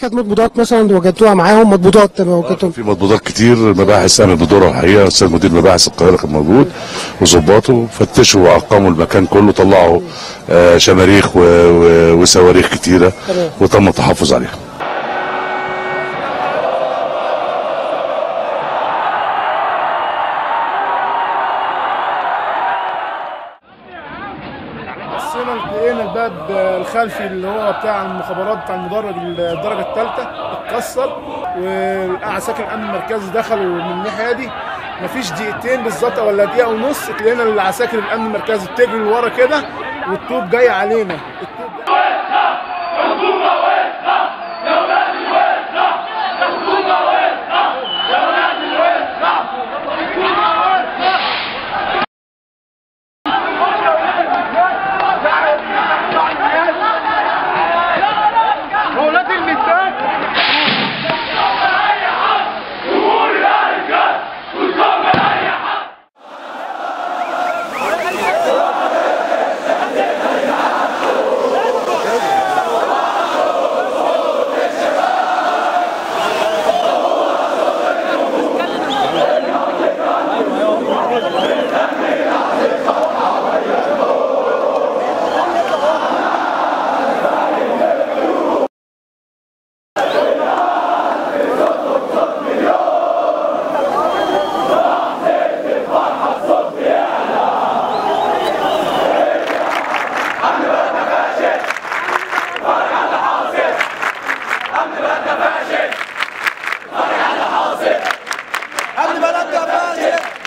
كانت مضبوطات مثلا وجدتوها معاهم مضبوطات وجدتوهم في مضبوطات كتير مباحث قامت بدورها الحقيقه استاذ مدير مباحث القاهره كان موجود وظباطه فتشوا وعقموا المكان كله طلعوا آه، شماريخ و- و- وصواريخ كتيره تمام. وتم التحفظ عليها بصينا لقينا الباب الخلفي اللي هو بتاع المخابرات بتاع المدرج الدرجه الثالثه اتكسر وعساكر الامن المركزي دخلوا من الناحيه دي مفيش دقيقتين بالظبط ولا دقيقه ونص لقينا العساكر الامن المركزي بتجري لورا كده والطوب جاي علينا الطوب جاي قبل ما نبدا بقى